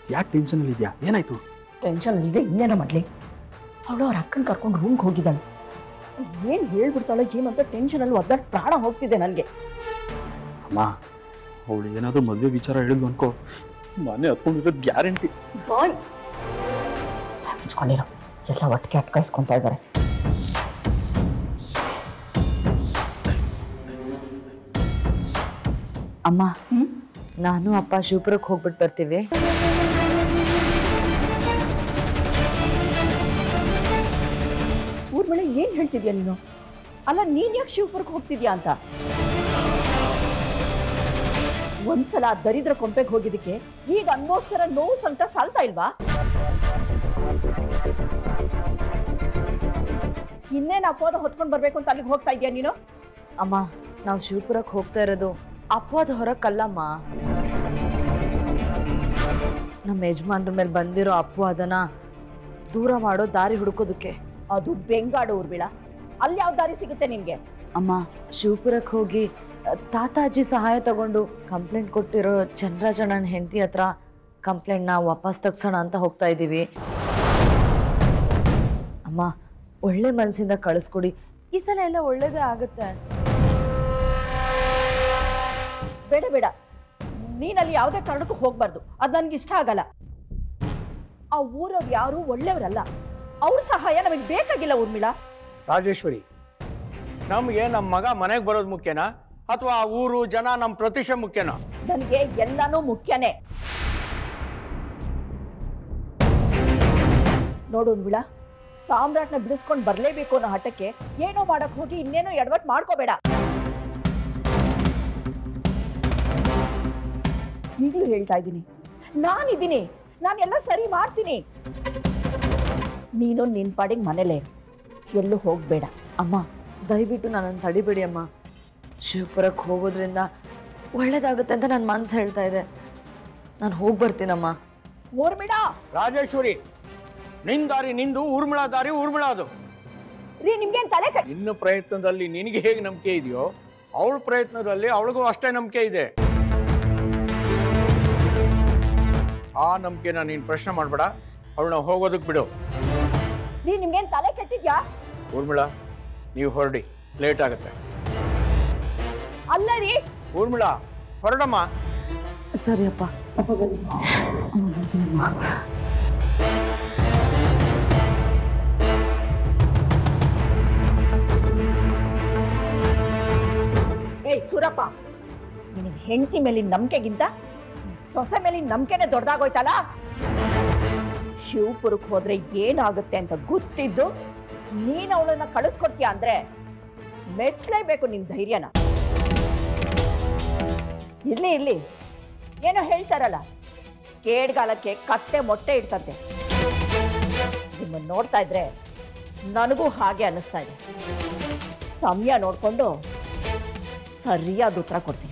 ಯಾಕೆ ಟೆನ್ಷನಲ್ಲಿ ಇದೆಯಾ ಏನಾಯ್ತು ಟೆನ್ಷನ್ ಇಲ್ಲದೆ ಇನ್ನೇನೋ ಮಾಡಲಿ ಅವಳು ಅವ್ರ ಅಕ್ಕನ ಕರ್ಕೊಂಡು ರೂಮ್ಗೆ ಹೋಗಿದ್ದಾಳೆ ಏನು ಹೇಳ್ಬಿಡ್ತಾಳೆ ಏನಂತ ಟೆನ್ಷನಲ್ಲಿ ಒದ್ದಾಡಿ ಪ್ರಾಣ ಹೋಗ್ತಿದೆ ನನಗೆ ಅಮ್ಮ ಅವಳು ಏನಾದರೂ ಮದುವೆ ವಿಚಾರ ಹೇಳಿದ್ಲು ಅನ್ಕೋ ಮನೆ ಹತ್ಕೊಂಡಿರೋದು ಗ್ಯಾರಂಟಿ ಬಾಯ್ ಹಂಚ್ಕೊಂಡಿರೋ ಎಲ್ಲ ಒಟ್ಟಿಗೆ ಅಟ್ಕಾಯಿಸ್ಕೊಂತ ಇದ್ದಾರೆ ಅಮ್ಮ ನಾನು ಅಪ್ಪ ಶಿವಪುರಕ್ಕೆ ಹೋಗ್ಬಿಟ್ಟು ಬರ್ತೀವಿ ಊರ್ ಮೇಲೆ ಏನು ಹೇಳ್ತಿದ್ಯಾ ನೀನು ಅಲ್ಲ ನೀನ್ ಯಾಕೆ ಶಿವಪುರಕ್ಕೆ ಹೋಗ್ತಿದ್ಯಾ ಅಂತ ಒಂದ್ಸಲ ಆ ದರಿದ್ರ ಕೊಂಪೆಗೆ ಹೋಗಿದ್ದಕ್ಕೆ ಈಗ ಅನ್ಭವಿಸ್ತಾರ ನೋವು ಸಂಕಟ ಸಾಲ್ತಾ ಇಲ್ವಾ ಇನ್ನೇನು ಅಪೋದ ಹೊತ್ಕೊಂಡು ಬರ್ಬೇಕು ಅಂತ ಅಲ್ಲಿಗೆ ಹೋಗ್ತಾ ಇದೀಯ ನೀನು ಅಮ್ಮ ನಾವು ಶಿವಪುರಕ್ಕೆ ಹೋಗ್ತಾ ಇರೋದು ಅಪವಾದ ಹೊರಕ್ಕಲ್ಲಮ್ಮ ನಮ್ಮ ಯಜಮಾನ್ರ ಮೇಲೆ ಬಂದಿರೋ ಅಪವಾದನ ದೂರ ಮಾಡೋ ದಾರಿ ಹುಡುಕೋದಕ್ಕೆ ಅದು ಬೆಂಗಾಡು ಊರ್ಬಿಳ ಅಲ್ಲಿ ಯಾವ ದಾರಿ ಸಿಗುತ್ತೆ ನಿನ್ಗೆ ಅಮ್ಮ ಶಿವಪುರಕ್ಕೆ ಹೋಗಿ ಅ, ತಾತ ಅಜ್ಜಿ ಸಹಾಯ ತಗೊಂಡು ಕಂಪ್ಲೇಂಟ್ ಕೊಟ್ಟಿರೋ ಚಂದ್ರಾಜಣ್ಣನ ಹೆಂಡತಿ ಹತ್ರ ಕಂಪ್ಲೇಂಟ್ನ ವಾಪಸ್ ತಗ್ಸೋಣ ಅಂತ ಹೋಗ್ತಾ ಇದ್ದೀವಿ ಅಮ್ಮ ಒಳ್ಳೆ ಮನಸ್ಸಿಂದ ಕಳಿಸ್ಕೊಡಿ ಈ ಸಲ ಎಲ್ಲ ಒಳ್ಳೇದೇ ಆಗುತ್ತೆ ಬೇಡ ಬೇಡ ನೀನಲ್ಲಿ ಯಾವುದೇ ಕಾರಣಕ್ಕೂ ಹೋಗ್ಬಾರ್ದು ಅದು ನನ್ಗೆ ಇಷ್ಟ ಆಗಲ್ಲ ಆ ಊರವ್ರು ಯಾರು ಒಳ್ಳೆಯವರಲ್ಲ ಅವ್ರ ಸಹಾಯ ನಮಗೆ ಬೇಕಾಗಿಲ್ಲ ಊರ್ಮಿಳ ರಾಜೇಶ್ವರಿ ನಮಗೆ ನಮ್ಮ ಮಗ ಮನೆಗೆ ಬರೋದು ಮುಖ್ಯನಾ ಅಥವಾ ಆ ಊರು ಜನ ನಮ್ಮ ಪ್ರತಿಷ್ಠೆ ಮುಖ್ಯನಾ ನನಗೆ ಎಲ್ಲಾನು ಮುಖ್ಯನೇ ನೋಡು ಉರ್ಮಿಳ ಸಾಮ್ರಾಟ್ನ ಬಿಡಿಸ್ಕೊಂಡು ಬರ್ಲೇಬೇಕು ಅನ್ನೋ ಹಠಕ್ಕೆ ಏನೋ ಮಾಡಕ್ ಹೋಗಿ ಇನ್ನೇನೋ ಎಡವಟ್ ಮಾಡ್ಕೋಬೇಡ ಈಗಲೂ ಹೇಳ್ತಾ ಇದ್ದೀನಿ ನಾನಿದ್ದೀನಿ ನಾನೆಲ್ಲ ಸರಿ ಮಾಡ್ತೀನಿ ನೀನು ನಿನ್ ಪಾಡಿಗೆ ಮನೇಲೇ ಇರು. ಎಲ್ಲೂ ಹೋಗ್ಬೇಡ ಅಮ್ಮ ದಯವಿಟ್ಟು ನನ್ನನ್ನು ತಡಿಬೇಡಿ ಅಮ್ಮ ಶಿವಪುರಕ್ಕೆ ಹೋಗೋದ್ರಿಂದ ಒಳ್ಳೇದಾಗುತ್ತೆ ಅಂತ ನನ್ನ ಮನ್ಸು ಹೇಳ್ತಾ ಇದೆ ನಾನು ಹೋಗಿ ಬರ್ತೀನಮ್ಮ ಊರ್ಮಿಳ ರಾಜೇಶ್ವರಿ ನಿನ್ ದಾರಿ ನಿಂದು ಊರ್ಮಿಳಾ ದಾರಿ ಊರ್ಮಿಳಾದು ರೀ ನಿಮ್ಗೇನ್ ತಲೆ ಕಟ್ ನಿನ್ನ ಪ್ರಯತ್ನದಲ್ಲಿ ನಿನಗೆ ಹೇಗೆ ನಂಬಿಕೆ ಇದೆಯೋ ಅವಳ ಪ್ರಯತ್ನದಲ್ಲಿ ಅವಳಿಗೂ ಅಷ್ಟೇ ನಂಬಿಕೆ ಇದೆ ಆ ನಂಬಿಕೆನ ನೀನು ಪ್ರಶ್ನೆ ಮಾಡಬೇಡ ಅವಳನ್ನ ಹೋಗೋದಕ್ಕೆ ಬಿಡು ರೀ ನಿಮ್ಗೇನ್ ತಲೆ ಕೆಟ್ಟಿದ್ಯಾ ಊರ್ಮಿಳಾ ನೀವು ಹೊರಡಿ ಲೇಟ್ ಆಗುತ್ತೆ ಅಲ್ಲ ರೀ ಊರ್ಮಿಳಾ ಹೊರಡಮ್ಮ ಸರಿ ಅಪ್ಪ ಏಯ್ ಸೂರಪ್ಪ ನಿನಗೆ ಹೆಂಡತಿ ಮೇಲಿನ ನಂಬಿಕೆಗಿಂತ ಸೊಸೆ ಮೇಲಿನ ನಂಬಿಕೆನೆ ದೊಡ್ಡದಾಗೋಯ್ತಲ್ಲ ಶಿವಪುರಕ್ಕೆ ಹೋದ್ರೆ ಏನಾಗುತ್ತೆ ಅಂತ ಗೊತ್ತಿದ್ದು ನೀನು ಅವಳನ್ನ ಕಳಿಸ್ಕೊಡ್ತೀಯ ಅಂದ್ರೆ ಮೆಚ್ಚಲೇಬೇಕು ನಿನ್ ಧೈರ್ಯನ ಇರ್ಲಿ ಇರ್ಲಿ ಏನೋ ಹೇಳ್ತಾರಲ್ಲ ಕೇಡ್ಗಾಲಕ್ಕೆ ಕತ್ತೆ ಮೊಟ್ಟೆ ಇಡ್ತಂತೆ ನಿಮ್ಮನ್ನು ನೋಡ್ತಾ ಇದ್ರೆ ನನಗೂ ಹಾಗೆ ಅನ್ನಿಸ್ತಾ ಇದೆ ಸಮಯ ನೋಡ್ಕೊಂಡು ಸರಿಯಾದ ಉತ್ತರ ಕೊಡ್ತೀನಿ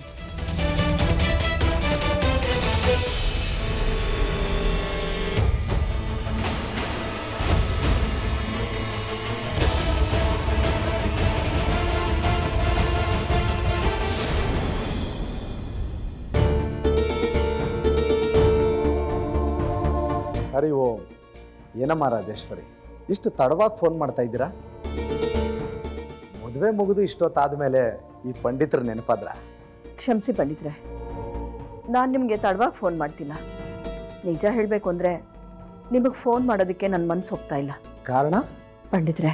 ಹರಿ ಓಂ ಏನಮ್ಮ ರಾಜೇಶ್ವರಿ ಇಷ್ಟು ತಡವಾಗಿ ಫೋನ್ ಮಾಡ್ತಾ ಇದ್ದೀರಾ ಮದುವೆ ಮುಗಿದು ಇಷ್ಟೊತ್ತಾದ ಮೇಲೆ ಈ ಪಂಡಿತರ ನೆನಪಾದ್ರ ಕ್ಷಮಿಸಿ ಬಂದಿದ್ರೆ ನಾನು ನಿಮಗೆ ತಡವಾಗಿ ಫೋನ್ ಮಾಡ್ತಿಲ್ಲ ನಿಜ ಹೇಳಬೇಕು ಅಂದರೆ ನಿಮಗೆ ಫೋನ್ ಮಾಡೋದಕ್ಕೆ ನನ್ನ ಮನಸ್ಸು ಹೋಗ್ತಾ ಇಲ್ಲ ಕಾರಣ ಪಂಡಿತ್ರೆ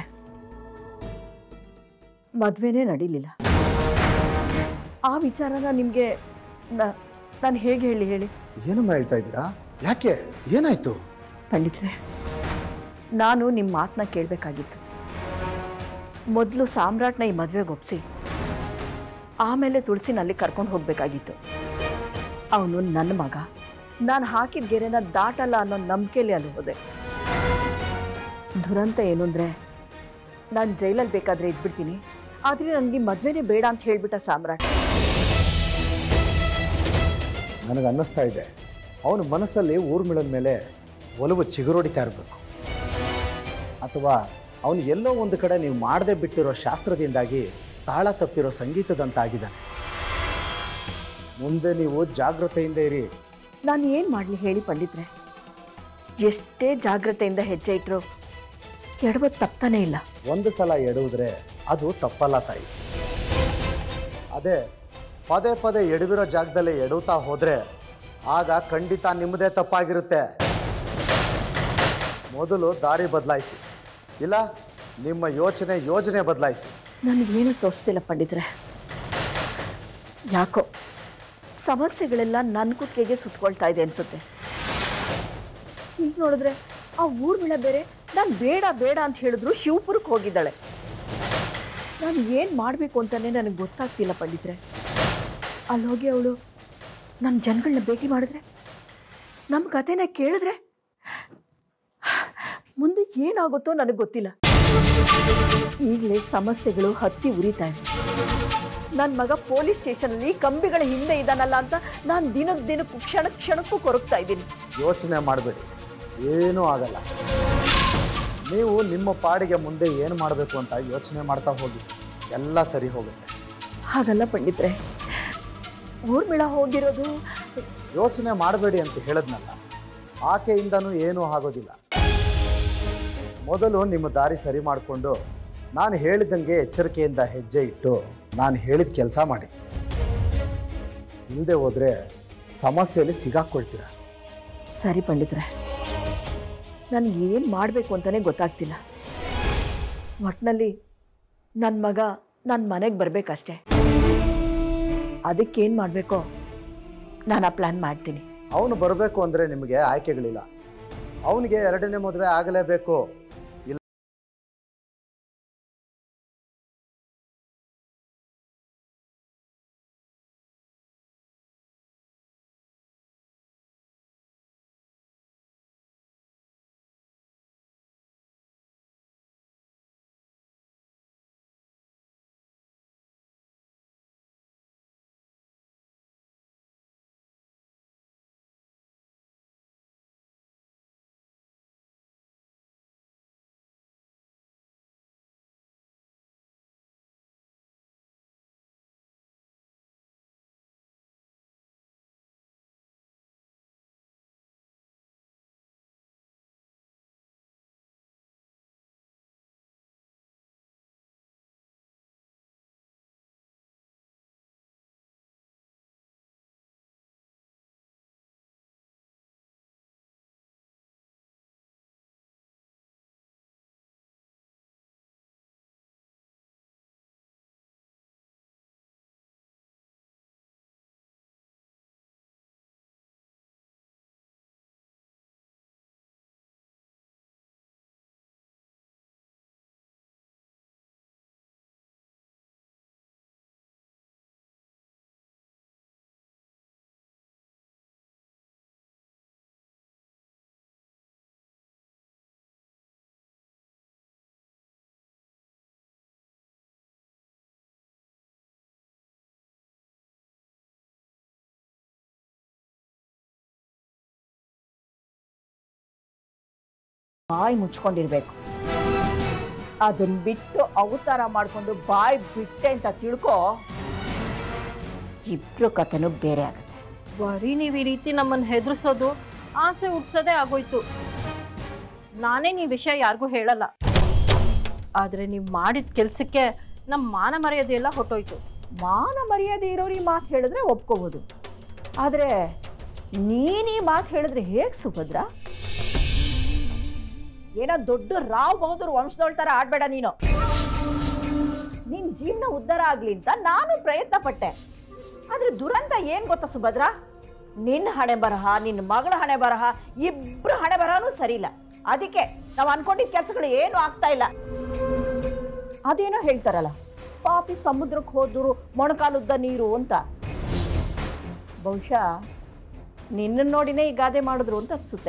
ಮದುವೆನೇ ನಡೀಲಿಲ್ಲ ಆ ವಿಚಾರನ ನಿಮಗೆ ನಾನು ಹೇಗೆ ಹೇಳಿ ಹೇಳಿ ಏನಮ್ಮ ಹೇಳ್ತಾ ಇದ್ದೀರಾ ಯಾಕೆ ಏನಾಯ್ತು ಪಂಡಿತ್ರೆ ನಾನು ನಿಮ್ಮ ಮಾತನ್ನ ಕೇಳಬೇಕಾಗಿತ್ತು ಮೊದಲು ಸಾಮ್ರಾಟ್ನ ಈ ಮದುವೆಗೆ ಒಪ್ಸಿ ಆಮೇಲೆ ತುಳಸಿನಲ್ಲಿ ಕರ್ಕೊಂಡು ಹೋಗಬೇಕಾಗಿತ್ತು ಅವನು ನನ್ನ ಮಗ ನಾನು ಹಾಕಿದ ಗೆರೆನ ದಾಟಲ್ಲ ಅನ್ನೋ ನಂಬಿಕೆಯಲ್ಲಿ ಅಲ್ಲಿ ಹೋದೆ ದುರಂತ ಏನು ಅಂದರೆ ನಾನು ಜೈಲಲ್ಲಿ ಬೇಕಾದರೆ ಇದ್ಬಿಡ್ತೀನಿ ಆದರೆ ನನಗೆ ಮದುವೆನೇ ಬೇಡ ಅಂತ ಹೇಳಿಬಿಟ್ಟ ಸಾಮ್ರಾಟ್ ನನಗೆ ಅನ್ನಿಸ್ತಾ ಇದೆ ಅವನ ಮನಸ್ಸಲ್ಲಿ ಊರ್ಮಿಳದ ಮೇಲೆ ಒಲವು ಚಿಗುರೊಡಿತಾ ಇರಬೇಕು ಅಥವಾ ಅವನು ಎಲ್ಲೋ ಒಂದು ಕಡೆ ನೀವು ಮಾಡದೆ ಬಿಟ್ಟಿರೋ ಶಾಸ್ತ್ರದಿಂದಾಗಿ ತಾಳ ತಪ್ಪಿರೋ ಸಂಗೀತದಂತಾಗಿದ್ದಾನೆ ಮುಂದೆ ನೀವು ಜಾಗೃತೆಯಿಂದ ಇರಿ ನಾನು ಏನು ಮಾಡಲಿ ಹೇಳಿ ಪಂಡಿತ್ರೆ ಎಷ್ಟೇ ಜಾಗ್ರತೆಯಿಂದ ಹೆಜ್ಜೆ ಇಟ್ಟರು ಎಡವತ್ತು ತಪ್ತಾನೇ ಇಲ್ಲ ಒಂದು ಸಲ ಎಡುವುದ್ರೆ ಅದು ತಪ್ಪಲ್ಲ ತಾಯಿ ಅದೇ ಪದೇ ಪದೇ ಎಡವಿರೋ ಜಾಗದಲ್ಲಿ ಎಡುತ್ತಾ ಹೋದ್ರೆ ಆಗ ಖಂಡಿತ ನಿಮ್ಮದೇ ತಪ್ಪಾಗಿರುತ್ತೆ ಮೊದಲು ದಾರಿ ಬದಲಾಯಿಸಿ ಇಲ್ಲ ನಿಮ್ಮ ಯೋಚನೆ ಯೋಜನೆ ಬದಲಾಯಿಸಿ ನನಗೇನು ತೋರಿಸ್ತಿಲ್ಲ ಪಂಡಿತ್ರೆ ಯಾಕೋ ಸಮಸ್ಯೆಗಳೆಲ್ಲ ನನ್ನ ಕುತ್ತಿಗೆಗೆ ಸುತ್ಕೊಳ್ತಾ ಇದೆ ಅನ್ಸುತ್ತೆ ಈಗ ನೋಡಿದ್ರೆ ಆ ಊರ್ಮಿಳ ಬೇರೆ ನಾನು ಬೇಡ ಬೇಡ ಅಂತ ಹೇಳಿದ್ರು ಶಿವಪುರಕ್ಕೆ ಹೋಗಿದ್ದಾಳೆ ನಾನು ಏನು ಮಾಡಬೇಕು ಅಂತಲೇ ನನಗೆ ಗೊತ್ತಾಗ್ತಿಲ್ಲ ಪಂಡಿತ್ರೆ ಅಲ್ಲಿ ಹೋಗಿ ಅವಳು ನನ್ನ ಜನಗಳನ್ನ ಭೇಟಿ ಮಾಡಿದ್ರೆ ನಮ್ಮ ಕಥೆನ ಕೇಳಿದ್ರೆ ಮುಂದೆ ಏನಾಗುತ್ತೋ ನನಗೆ ಗೊತ್ತಿಲ್ಲ ಈಗಲೇ ಸಮಸ್ಯೆಗಳು ಹತ್ತಿ ಉರಿತಾ ಇವೆ ನನ್ನ ಮಗ ಪೊಲೀಸ್ ಸ್ಟೇಷನಲ್ಲಿ ಕಂಬಿಗಳ ಹಿಂದೆ ಇದ್ದಾನಲ್ಲ ಅಂತ ನಾನು ದಿನಕ್ಕೆ ದಿನಕ್ಕೂ ಕ್ಷಣ ಕ್ಷಣಕ್ಕೂ ಕೊರಗ್ತಾ ಇದ್ದೀನಿ ಯೋಚನೆ ಮಾಡಬೇಡಿ ಏನೂ ಆಗಲ್ಲ ನೀವು ನಿಮ್ಮ ಪಾಡಿಗೆ ಮುಂದೆ ಏನು ಮಾಡಬೇಕು ಅಂತ ಯೋಚನೆ ಮಾಡ್ತಾ ಹೋಗಿ ಎಲ್ಲ ಸರಿ ಹೋಗುತ್ತೆ ಹಾಗಲ್ಲ ಪಂಡಿತ್ರೆ ಊರ್ಮಿಳ ಹೋಗಿರೋದು ಯೋಚನೆ ಮಾಡಬೇಡಿ ಅಂತ ಹೇಳಿದ್ನಲ್ಲ ಆಕೆಯಿಂದನೂ ಏನೂ ಆಗೋದಿಲ್ಲ ಮೊದಲು ನಿಮ್ಮ ದಾರಿ ಸರಿ ಮಾಡಿಕೊಂಡು ನಾನು ಹೇಳಿದಂಗೆ ಎಚ್ಚರಿಕೆಯಿಂದ ಹೆಜ್ಜೆ ಇಟ್ಟು ನಾನು ಹೇಳಿದ ಕೆಲಸ ಮಾಡಿ ಇಲ್ಲದೆ ಹೋದರೆ ಸಮಸ್ಯೆಯಲ್ಲಿ ಸಿಗಾಕ್ಕೊಳ್ತೀರ ಸರಿ ಪಂಡಿತ್ರೆ ನನಗೆ ಏನು ಮಾಡಬೇಕು ಅಂತಲೇ ಗೊತ್ತಾಗ್ತಿಲ್ಲ ಒಟ್ಟಿನಲ್ಲಿ ನನ್ನ ಮಗ ನನ್ನ ಮನೆಗೆ ಬರಬೇಕಷ್ಟೆ ಅದಕ್ಕೇನು ಮಾಡಬೇಕೋ ನಾನು ಆ ಪ್ಲ್ಯಾನ್ ಮಾಡ್ತೀನಿ ಅವನು ಬರಬೇಕು ಅಂದರೆ ನಿಮಗೆ ಆಯ್ಕೆಗಳಿಲ್ಲ ಅವನಿಗೆ ಎರಡನೇ ಮದುವೆ ಆಗಲೇಬೇಕು ಇಲ್ಲ ಬಾಯಿ ಮುಚ್ಕೊಂಡಿರ್ಬೇಕು ಅದನ್ನ ಬಿಟ್ಟು ಅವತಾರ ಮಾಡಿಕೊಂಡು ಬಾಯಿ ಬಿಟ್ಟೆ ಅಂತ ತಿಳ್ಕೊ ಇಬ್ರು ಕಥೆನೂ ಬೇರೆ ಆಗುತ್ತೆ ಬರೀ ನೀವು ಈ ರೀತಿ ನಮ್ಮನ್ನು ಹೆದರ್ಸೋದು ಆಸೆ ಹುಟ್ಸೋದೇ ಆಗೋಯ್ತು ನಾನೇ ಈ ವಿಷಯ ಯಾರಿಗೂ ಹೇಳಲ್ಲ ಆದರೆ ನೀವು ಮಾಡಿದ ಕೆಲಸಕ್ಕೆ ನಮ್ಮ ಮಾನ ಮರ್ಯಾದೆ ಎಲ್ಲ ಹೊಟ್ಟೋಯ್ತು ಮಾನ ಮರ್ಯಾದೆ ಇರೋರು ಈ ಮಾತು ಹೇಳಿದ್ರೆ ಒಪ್ಕೋಬೋದು ಆದರೆ ನೀನು ಈ ಮಾತು ಹೇಳಿದ್ರೆ ಹೇಗೆ ಸುಭದ್ರ ಏನೋ ದೊಡ್ಡ ರಾವ್ ಬಹದ್ದೂರ್ ವಂಶದೋಳ್ ಥರ ಆಡ್ಬೇಡ ನೀನು ನಿನ್ನ ಜೀವನ ಉದ್ಧಾರ ಆಗಲಿ ಅಂತ ನಾನು ಪ್ರಯತ್ನ ಪಟ್ಟೆ ಆದರೆ ದುರಂತ ಏನು ಗೊತ್ತಾ ಸುಭದ್ರ ನಿನ್ನ ಹಣೆ ಬರಹ ನಿನ್ನ ಮಗಳ ಹಣೆ ಬರಹ ಇಬ್ಬರು ಹಣೆ ಬರಹನೂ ಸರಿ ಇಲ್ಲ ಅದಕ್ಕೆ ನಾವು ಅನ್ಕೊಂಡಿದ್ದ ಕೆಲಸಗಳು ಏನೂ ಆಗ್ತಾ ಇಲ್ಲ ಅದೇನೋ ಹೇಳ್ತಾರಲ್ಲ ಪಾಪಿ ಸಮುದ್ರಕ್ಕೆ ಹೋದ್ರು ಮೊಣಕಾಲುದ್ದ ನೀರು ಅಂತ ಬಹುಶಃ ನಿನ್ನನ್ನು ನೋಡಿನೇ ಈ ಗಾದೆ ಮಾಡಿದ್ರು ಅಂತ ಅನ್ಸುತ್ತೆ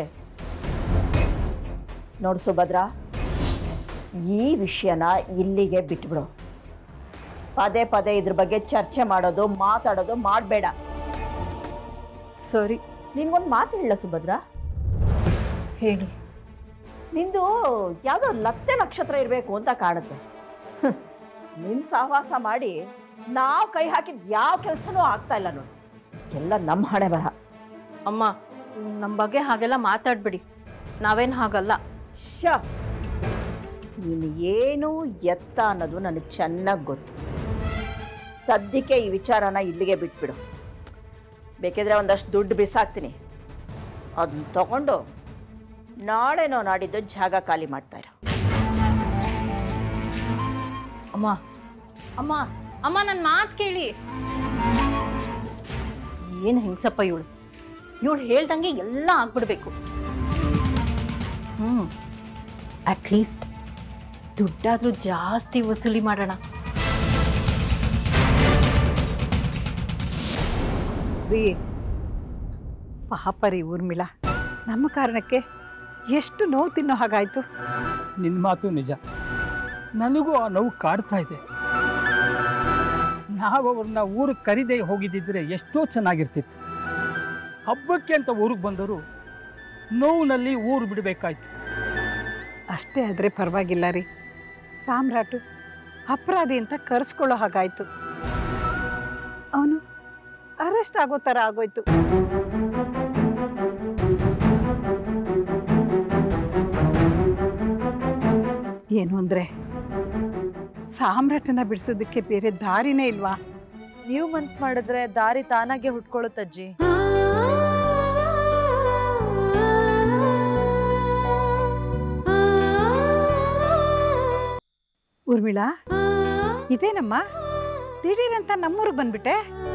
ನೋಡು ಸುಭದ್ರ ಈ ವಿಷಯನ ಇಲ್ಲಿಗೆ ಬಿಟ್ಬಿಡು ಪದೇ ಪದೇ ಇದ್ರ ಬಗ್ಗೆ ಚರ್ಚೆ ಮಾಡೋದು ಮಾತಾಡೋದು ಮಾಡಬೇಡ ಸರಿ ನಿನ್ಗೊಂದು ಮಾತು ಹೇಳ ಸುಭದ್ರ ಹೇಳಿ ನಿಂದು ಯಾವುದೋ ಲತ್ತೆ ನಕ್ಷತ್ರ ಇರಬೇಕು ಅಂತ ಕಾಣುತ್ತೆ ಹ್ಮ್. ನಿನ್ ಸಹವಾಸ ಮಾಡಿ ನಾವು ಕೈ ಹಾಕಿದ ಯಾವ ಕೆಲಸನೂ ಆಗ್ತಾ ಇಲ್ಲ ನೋಡಿ ಎಲ್ಲ ನಮ್ಮ ಹಣೆ ಬರಹ ಅಮ್ಮ ನಮ್ಮ ಬಗ್ಗೆ ಹಾಗೆಲ್ಲ ಮಾತಾಡ್ಬೇಡಿ ನಾವೇನು ಹಾಗಲ್ಲ ಶ ನೀನು ಏನು ಎತ್ತ ಅನ್ನೋದು ನನಗೆ ಚೆನ್ನಾಗಿ ಗೊತ್ತು ಸದ್ಯಕ್ಕೆ ಈ ವಿಚಾರನ ಇಲ್ಲಿಗೆ ಬಿಟ್ಬಿಡು ಬೇಕಿದ್ರೆ ಒಂದಷ್ಟು ದುಡ್ಡು ಬಿಸಾಕ್ತೀನಿ ಅದನ್ನ ತಗೊಂಡು ನಾಳೆನೋ ನಾಡಿದ್ದು ಜಾಗ ಖಾಲಿ ಮಾಡ್ತಾ ಇರು ಅಮ್ಮ ಅಮ್ಮ ಅಮ್ಮ ನನ್ನ ಮಾತು ಕೇಳಿ ಏನು ಹೆಂಗ್ಸಪ್ಪ ಇವಳು ಇವಳು ಹೇಳ್ದಂಗೆ ಎಲ್ಲ ಆಗ್ಬಿಡ್ಬೇಕು ಹ್ಞೂ ಅಟ್ಲೀಸ್ಟ್ ದುಡ್ಡಾದರೂ ಜಾಸ್ತಿ ವಸೂಲಿ ಮಾಡೋಣ ರೀ ಪಾಪ ರೀ ಊರ್ಮಿಳ ನಮ್ಮ ಕಾರಣಕ್ಕೆ ಎಷ್ಟು ನೋವು ತಿನ್ನೋ ಹಾಗಾಯ್ತು ನಿನ್ನ ಮಾತು ನಿಜ ನನಗೂ ಆ ನೋವು ಕಾಡ್ತಾ ಇದೆ ನಾವು ಅವ್ರನ್ನ ಊರಿಗೆ ಕರಿದೇ ಹೋಗಿದ್ದಿದ್ರೆ ಎಷ್ಟೋ ಚೆನ್ನಾಗಿರ್ತಿತ್ತು ಹಬ್ಬಕ್ಕೆ ಅಂತ ಊರಿಗೆ ಬಂದರು ನೋವಿನಲ್ಲಿ ಊರು ಬಿಡಬೇಕಾಯ್ತು ಅಷ್ಟೇ ಆದರೆ ಪರವಾಗಿಲ್ಲ ರೀ ಸಾಮ್ರಾಟು ಅಪರಾಧಿ ಅಂತ ಕರೆಸ್ಕೊಳ್ಳೋ ಹಾಗಾಯ್ತು ಅವನು ಅರೆಸ್ಟ್ ಆಗೋ ಥರ ಆಗೋಯ್ತು ಏನು ಅಂದರೆ ಸಾಮ್ರಾಟನ ಬಿಡಿಸೋದಕ್ಕೆ ಬೇರೆ ದಾರಿನೇ ಇಲ್ವಾ ನೀವು ಮನ್ಸ್ ಮಾಡಿದ್ರೆ ದಾರಿ ತಾನಾಗೆ ಹುಟ್ಕೊಳ್ಳುತ್ತಜ್ಜಿ ಊರ್ಮಿಳಾ ಇದೇನಮ್ಮ ದಿಢೀರಂತ ನಮ್ಮೂರಿಗೆ ಬಂದ್ಬಿಟ್ಟೆ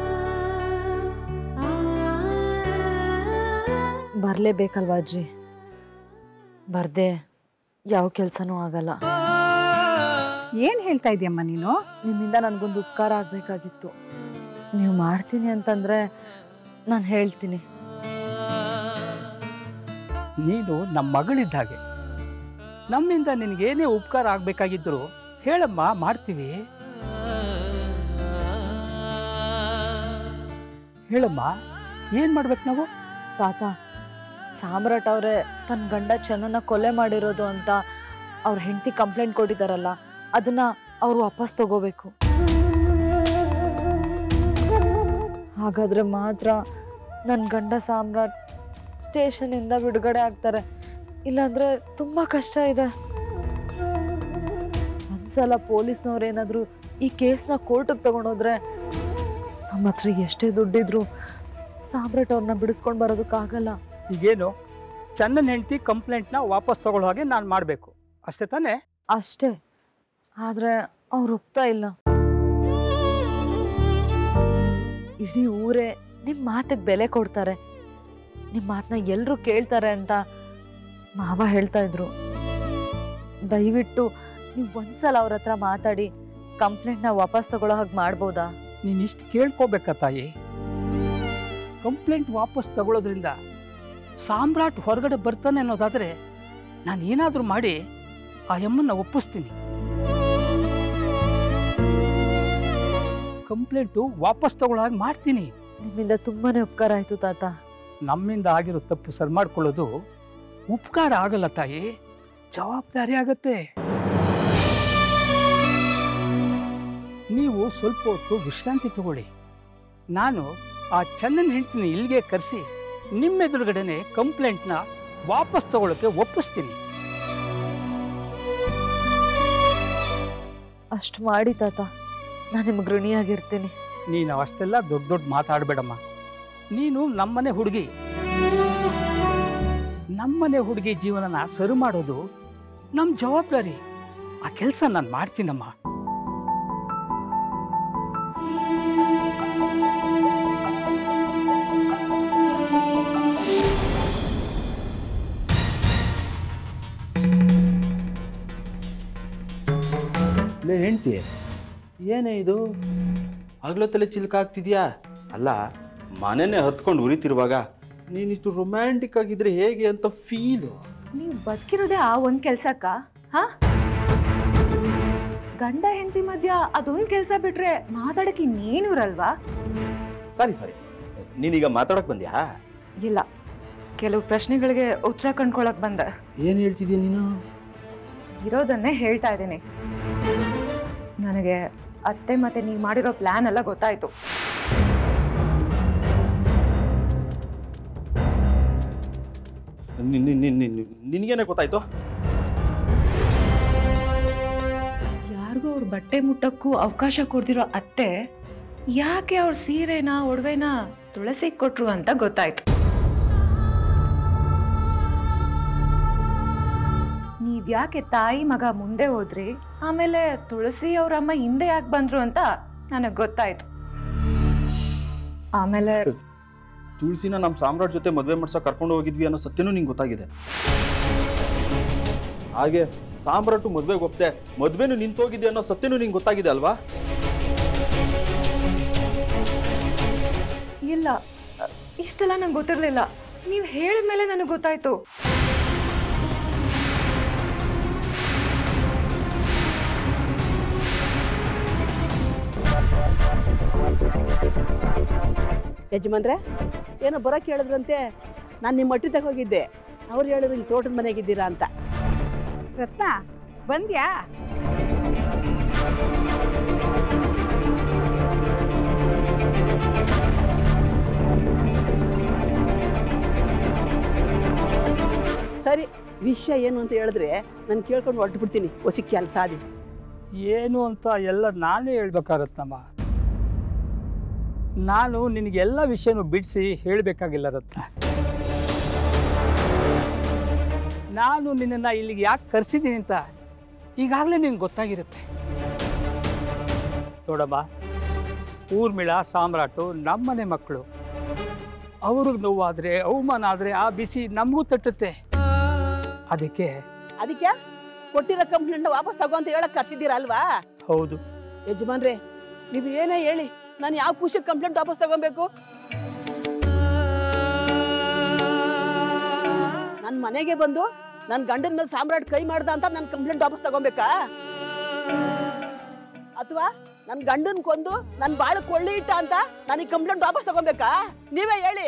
ಬರ್ಲೇಬೇಕಲ್ವಾ ಅಜ್ಜಿ ಬರ್ದೆ ಯಾವ ಕೆಲ್ಸನೂ ಆಗಲ್ಲ ಏನು ಹೇಳ್ತಾ ಇದೀಯಮ್ಮ ನೀನು ನಿಮ್ಮಿಂದ ನನಗೊಂದು ಉಪಕಾರ ಆಗ್ಬೇಕಾಗಿತ್ತು ನೀವು ಮಾಡ್ತೀನಿ ಅಂತಂದ್ರೆ ನಾನು ಹೇಳ್ತೀನಿ ನೀನು ನಮ್ಮ ಮಗಳಿದ್ದ ಹಾಗೆ ನಮ್ಮಿಂದ ನಿನಗೇನೇ ಉಪಕಾರ ಆಗಬೇಕಾಗಿದ್ದರು ಹೇಳಮ್ಮ ಮಾಡ್ತೀವಿ ಹೇಳಮ್ಮ ಏನು ಮಾಡ್ಬೇಕು ನಾವು ತಾತ ಸಾಮ್ರಾಟ್ ಅವರೇ ತನ್ನ ಗಂಡ ಚೆನ್ನನ್ನ ಕೊಲೆ ಮಾಡಿರೋದು ಅಂತ ಅವ್ರ ಹೆಂಡತಿ ಕಂಪ್ಲೇಂಟ್ ಕೊಟ್ಟಿದ್ದಾರಲ್ಲ ಅದನ್ನ ಅವ್ರು ವಾಪಸ್ ತಗೋಬೇಕು ಹಾಗಾದ್ರೆ ಮಾತ್ರ ನನ್ನ ಗಂಡ ಸಾಮ್ರಾಟ್ ಸ್ಟೇಷನಿಂದ ಬಿಡುಗಡೆ ಆಗ್ತಾರೆ ಇಲ್ಲಾಂದ್ರೆ ತುಂಬಾ ಕಷ್ಟ ಇದೆ ಒಂದ್ಸಲ ಪೊಲೀಸ್ನವ್ರು ಏನಾದ್ರು ಈ ಕೇಸ್ನ ಕೋರ್ಟಿಗೆ ತಗೊಂಡೋದ್ರೆ ನಮ್ಮ ಹತ್ರ ಎಷ್ಟೇ ದುಡ್ಡಿದ್ರು ಸಾಮ್ರಾಟ್ ಅವ್ರನ್ನ ಬಿಡಿಸ್ಕೊಂಡು ಬರೋದಕ್ಕಾಗಲ್ಲ ಈಗೇನು ಚಂದನ್ ಹೆಂಡತಿ ಕಂಪ್ಲೇಂಟ್ನ ವಾಪಸ್ ತಗೊಳ್ಳೋ ಹಾಗೆ ನಾನು ಮಾಡಬೇಕು ಅಷ್ಟೇ ತಾನೇ ಅಷ್ಟೇ ಆದ್ರೆ ಅವ್ರು ಒಪ್ತಾ ಇಲ್ಲ ಇಡೀ ಊರೇ ನಿಮ್ ಮಾತಿಗೆ ಬೆಲೆ ಕೊಡ್ತಾರೆ ನಿಮ್ ಮಾತನ್ನ ಎಲ್ರು ಕೇಳ್ತಾರೆ ಅಂತ ಮಾವ ಹೇಳ್ತಾ ಇದ್ರು ದಯವಿಟ್ಟು ನೀವು ಒಂದ್ಸಲ ಅವ್ರ ಹತ್ರ ಮಾತಾಡಿ ಕಂಪ್ಲೇಂಟ್ನ ವಾಪಸ್ ತಗೊಳ್ಳೋ ಹಾಗೆ ಮಾಡ್ಬೋದಾ ನೀನು ಇಷ್ಟು ಕೇಳ್ಕೋಬೇಕಾ ತಾಯಿ ಕಂಪ್ಲೇಂಟ್ ವಾಪಸ್ ತಗೊಳ್ಳೋದ್ರಿಂದ ಸಾಮ್ರಾಟ್ ಹೊರಗಡೆ ಬರ್ತಾನೆ ಅನ್ನೋದಾದ್ರೆ ನಾನು ಏನಾದರೂ ಮಾಡಿ ಆ ಎಮ್ಮನ್ನ ಒಪ್ಪಿಸ್ತೀನಿ ಕಂಪ್ಲೇಂಟು ವಾಪಸ್ ತಗೊಳ್ಳೋ ಹಾಗೆ ಮಾಡ್ತೀನಿ ನಿಮ್ಮಿಂದ ತುಂಬಾನೇ ಉಪಕಾರ ಆಯ್ತು ತಾತ ನಮ್ಮಿಂದ ಆಗಿರೋ ತಪ್ಪು ಸರಿ ಮಾಡ್ಕೊಳ್ಳೋದು ಉಪಕಾರ ಆಗಲ್ಲ ತಾಯಿ ಜವಾಬ್ದಾರಿ ಆಗತ್ತೆ ನೀವು ಸ್ವಲ್ಪ ಹೊತ್ತು ವಿಶ್ರಾಂತಿ ತಗೊಳ್ಳಿ ನಾನು ಆ ಚಂದನ್ ಹೆಂಡ್ತಿನ ಇಲ್ಲಿಗೆ ಕರೆಸಿ ನಿಮ್ಮೆದುರುಗಡೆನೆ ಕಂಪ್ಲೇಂಟ್ನ ವಾಪಸ್ ತಗೊಳ್ಳೋಕೆ ಒಪ್ಪಿಸ್ತೀನಿ ಅಷ್ಟು ಮಾಡಿ ತಾತ ನಾನು ನಿಮ್ಗೆ ಋಣಿಯಾಗಿರ್ತೀನಿ ನೀನು ಅಷ್ಟೆಲ್ಲ ದೊಡ್ಡ ದೊಡ್ಡ ಮಾತಾಡಬೇಡಮ್ಮ ನೀನು ನಮ್ಮನೆ ಹುಡುಗಿ ನಮ್ಮನೆ ಹುಡುಗಿ ಜೀವನನ ಸರಿ ಮಾಡೋದು ನಮ್ಮ ಜವಾಬ್ದಾರಿ ಆ ಕೆಲಸ ನಾನು ಮಾಡ್ತೀನಮ್ಮ ಲೇ ಹೆಂಡ್ತಿ ಏನೇ ಇದು ಹಗಲೊತ್ತಲೆ ಚಿಲ್ಕ ಆಗ್ತಿದ್ಯಾ ಅಲ್ಲ ಮನೆನೇ ಹತ್ಕೊಂಡು ಉರಿತಿರುವಾಗ ನೀನಿಷ್ಟು ರೊಮ್ಯಾಂಟಿಕ್ ಆಗಿದ್ರೆ ಹೇಗೆ ಅಂತ ಫೀಲು ನೀವು ಬದುಕಿರೋದೇ ಆ ಒಂದು ಕೆಲ್ಸಕ್ಕ ಹಾ ಗಂಡ ಹೆಂಡತಿ ಮಧ್ಯ ಅದೊಂದು ಕೆಲಸ ಬಿಟ್ರೆ ಮಾತಾಡಕ್ಕೆ ಇನ್ನೇನು ಇರಲ್ವಾ ಸರಿ ಸರಿ ನೀನೀಗ ಮಾತಾಡಕ್ ಬಂದ್ಯಾ ಇಲ್ಲ ಕೆಲವು ಪ್ರಶ್ನೆಗಳಿಗೆ ಉತ್ತರ ಕಂಡ್ಕೊಳಕ್ ಬಂದೆ ಏನು ಹೇಳ್ತಿದ್ಯಾ ನೀನು ಇರೋದನ್ನೇ ಹೇಳ್ತಾ ಇದ್ದೀನಿ ನನಗೆ ಅತ್ತೆ ಮತ್ತೆ ನೀವು ಮಾಡಿರೋ ಪ್ಲಾನ್ ಎಲ್ಲ ಗೊತ್ತಾಯ್ತು ನಿನ್- ನಿನ್- ನಿನ್- ನಿನ್- ನಿನ್ಗೇನೆ ಗೊತ್ತಾಯ್ತು ಯಾರಿಗೂ ಅವ್ರ ಬಟ್ಟೆ ಮುಟ್ಟಕ್ಕೂ ಅವಕಾಶ ಕೊಡ್ದಿರೋ ಅತ್ತೆ ಯಾಕೆ ಅವ್ರ ಸೀರೆನ ಒಡವೆನ ತುಳಸಿ ಕೊಟ್ರು ಅಂತ ಗೊತ್ತಾಯ್ತು ನೀವ್ಯಾಕೆ ತಾಯಿ ಮಗ ಮುಂದೆ ಹೋದ್ರಿ ಆಮೇಲೆ ತುಳಸಿ ಅವ್ರ ಅಮ್ಮ ಹಿಂದೆ ಯಾಕೆ ಬಂದ್ರು ಅಂತ ನನಗೆ ಗೊತ್ತಾಯ್ತು ಆಮೇಲೆ ತುಳಸಿನ ನಮ್ಮ ಸಾಮ್ರಾಟ್ ಜೊತೆ ಮದುವೆ ಮಾಡ್ಸೋಕೆ ಕರ್ಕೊಂಡು ಹೋಗಿದ್ವಿ ಅನ್ನೋ ಸತ್ಯನೂ ನಿಂಗೆ ಗೊತ್ತಾಗಿದೆ ಹಾಗೆ ಸಾಮ್ರಾಟು ಮದುವೆಗೆ ಒಪ್ತೆ ಮದುವೆನೂ ನಿಂತೋಗಿದೆ ಅನ್ನೋ ಸತ್ಯನೂ ನಿಂಗೆ ಗೊತ್ತಾಗಿದೆ ಅಲ್ವಾ ಇಲ್ಲ ಇಷ್ಟೆಲ್ಲ ನಂಗೆ ಗೊತ್ತಿರಲಿಲ್ಲ ನೀವು ಹೇಳಿದ ಮೇಲೆ ನನಗೆ ಗೊತ್ತಾಯ್ತು ಯಜಮಾನ್ರೆ ಏನೋ ಬರೋಕ್ಕೆ ಹೇಳಿದ್ರಂತೆ ನಾನು ನಿಮ್ಮ ಮಟ್ಟಿದಾಗ ಹೋಗಿದ್ದೆ ಅವ್ರು ಹೇಳಿದ್ರು ಇಲ್ಲಿ ತೋಟದ ಮನೆಗಿದ್ದೀರಾ ಅಂತ ರತ್ನ ಬಂದ್ಯಾ ಸರಿ ವಿಷಯ ಏನು ಅಂತ ಹೇಳಿದ್ರೆ ನಾನು ಕೇಳ್ಕೊಂಡು ಹೊರಟುಬಿಡ್ತೀನಿ ಹೊಸಿ ಕೆಲಸ ಅದಿ ಏನು ಅಂತ ಎಲ್ಲ ನಾನೇ ಹೇಳ್ಬೇಕಾರತ್ನಮ್ಮ ನಾನು ನಿನಗೆಲ್ಲ ವಿಷಯನೂ ಬಿಡಿಸಿ ಹೇಳಬೇಕಾಗಿಲ್ಲ ರತ್ನ ನಾನು ನಿನ್ನನ್ನು ಇಲ್ಲಿಗೆ ಯಾಕೆ ಕರೆಸಿದ್ದೀನಿ ಅಂತ ಈಗಾಗಲೇ ನಿನ್ಗೆ ಗೊತ್ತಾಗಿರುತ್ತೆ ನೋಡಮ್ಮ ಊರ್ಮಿಳ ಸಾಮ್ರಾಟು ನಮ್ಮನೆ ಮಕ್ಕಳು ಅವ್ರಿಗೆ ನೋವಾದರೆ ಅವಮಾನ ಆದರೆ ಆ ಬಿಸಿ ನಮಗೂ ತಟ್ಟುತ್ತೆ ಅದಕ್ಕೆ ಅದಕ್ಕೆ ಕೊಟ್ಟಿರೋ ಕಂಪ್ಲೇಂಟ್ ವಾಪಸ್ ತಗೋ ಅಂತ ಹೇಳಕ್ ಕರ್ಸಿದ್ದೀರಾ ಅಲ್ವಾ ಹೌದು ಯಜಮಾನ್ರೆ ನೀವು ಏನೇ ಹೇಳಿ ನಾನು ಯಾವ ಖುಷಿಗೆ ಕಂಪ್ಲೇಂಟ್ ವಾಪಸ್ ತಗೊಬೇಕು ನನ್ನ ಮನೆಗೆ ಬಂದು ನನ್ನ ಗಂಡನ ಮೇಲೆ ಸಾಮ್ರಾಟ್ ಕೈ ಮಾಡ್ದ ಅಂತ ನನ್ನ ಕಂಪ್ಲೇಂಟ್ ವಾಪಸ್ ತಗೊಬೇಕಾ ಅಥವಾ ನನ್ನ ಗಂಡನ್ ಕೊಂದು ನನ್ನ ಬಾಳ ಕೊಳ್ಳಿ ಇಟ್ಟ ಅಂತ ನನಗೆ ಕಂಪ್ಲೇಂಟ್ ವಾಪಸ್ ತಗೊಬೇಕಾ ನೀವೇ ಹೇಳಿ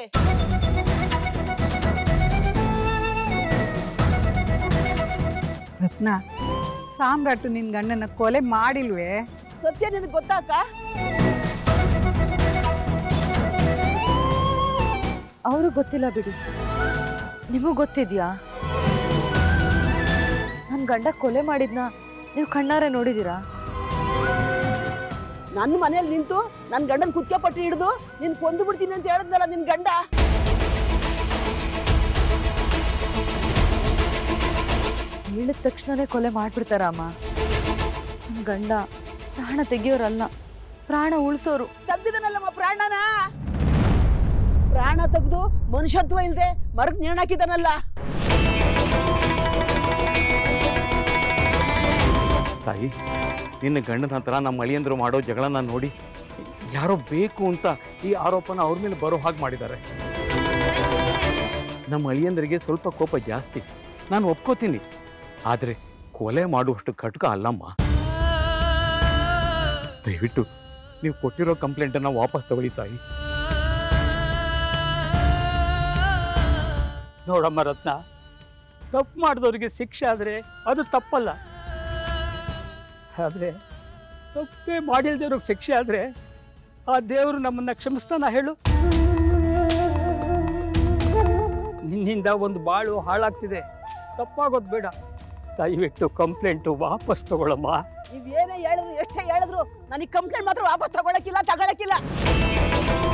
ರತ್ನ ಸಾಮ್ರಾಟು ನಿನ್ನ ಗಂಡನ ಕೊಲೆ ಮಾಡಿಲ್ವೇ ಸತ್ಯ ನಿನಗೆ ಗೊತ್ತಾಕ ಅವರು ಗೊತ್ತಿಲ್ಲ ಬಿಡಿ ನಿಮಗೆ ಗೊತ್ತಿದ್ಯಾ ನನ್ನ ಗಂಡ ಕೊಲೆ ಮಾಡಿದ್ನ ನೀವು ಕಣ್ಣಾರೆ ನೋಡಿದ್ದೀರಾ ನನ್ನ ಮನೇಲಿ ನಿಂತು ನನ್ನ ಗಂಡನ ಕುತ್ತಿಗೆ ಪಟ್ಟಿ ಹಿಡಿದು ನಿನ್ ಕೊಂದು ಬಿಡ್ತೀನಿ ಅಂತ ಹೇಳಿದ್ನಲ್ಲ ನಿನ್ ಗಂಡ ಹೇಳಿದ ತಕ್ಷಣನೇ ಕೊಲೆ ಮಾಡ್ಬಿಡ್ತಾರ ಅಮ್ಮ ನನ್ನ ಗಂಡ ಪ್ರಾಣ ತೆಗಿಯೋರಲ್ಲ ಪ್ರಾಣ ಉಳಿಸೋರು ತೆಗ್ದಿದ್ದಾನಲ್ಲಮ್ಮ ಪ್ರಾಣನ ಪ್ರಾಣ ತೆಗ್ದು ಮನುಷ್ಯತ್ವ ಇಲ್ದೆ ಮರಕ್ ನೇಣಾಕಿದಾನಲ್ಲ ತಾಯಿ ನಿನ್ನ ಗಂಡನ ಹತ್ರ ನಮ್ಮ ಅಳಿಯಂದ್ರು ಮಾಡೋ ಜಗಳನ ನೋಡಿ ಯಾರೋ ಬೇಕು ಅಂತ ಈ ಆರೋಪನ ಅವ್ರ ಮೇಲೆ ಬರೋ ಹಾಗೆ ಮಾಡಿದ್ದಾರೆ ನಮ್ಮ ಅಳಿಯಂದ್ರಿಗೆ ಸ್ವಲ್ಪ ಕೋಪ ಜಾಸ್ತಿ ನಾನು ಒಪ್ಕೋತೀನಿ ಆದರೆ ಕೊಲೆ ಮಾಡುವಷ್ಟು ಕಟುಕ ಅಲ್ಲಮ್ಮ ದಯವಿಟ್ಟು ನೀವು ಕೊಟ್ಟಿರೋ ಕಂಪ್ಲೇಂಟನ್ನು ವಾಪಸ್ ತಗೊಳ್ಳಿ ತಾಯಿ ನೋಡಮ್ಮ ರತ್ನ ತಪ್ಪು ಮಾಡಿದವ್ರಿಗೆ ಶಿಕ್ಷೆ ಆದರೆ ಅದು ತಪ್ಪಲ್ಲ ಆದರೆ ತಪ್ಪೇ ಮಾಡಿಲ್ದಿರೋರಿಗೆ ಶಿಕ್ಷೆ ಆದರೆ ಆ ದೇವರು ನಮ್ಮನ್ನ ಕ್ಷಮಿಸ್ತಾನ ಹೇಳು ನಿನ್ನಿಂದ ಒಂದು ಬಾಳು ಹಾಳಾಗ್ತಿದೆ ತಪ್ಪಾಗೋದು ಬೇಡ ದಯವಿಟ್ಟು ಕಂಪ್ಲೇಂಟು ವಾಪಸ್ ತಗೊಳಮ್ಮ ನೀವ್ ಏನೇ ಹೇಳಿದ್ರು ಎಷ್ಟೇ ಹೇಳಿದ್ರು ನನಗೆ ಕಂಪ್ಲೇಂಟ್ ಮಾತ್ರ ವಾಪಸ್ ತಗೊಳಕಿಲ್ಲ ತಗೊಳಕಿಲ್ಲ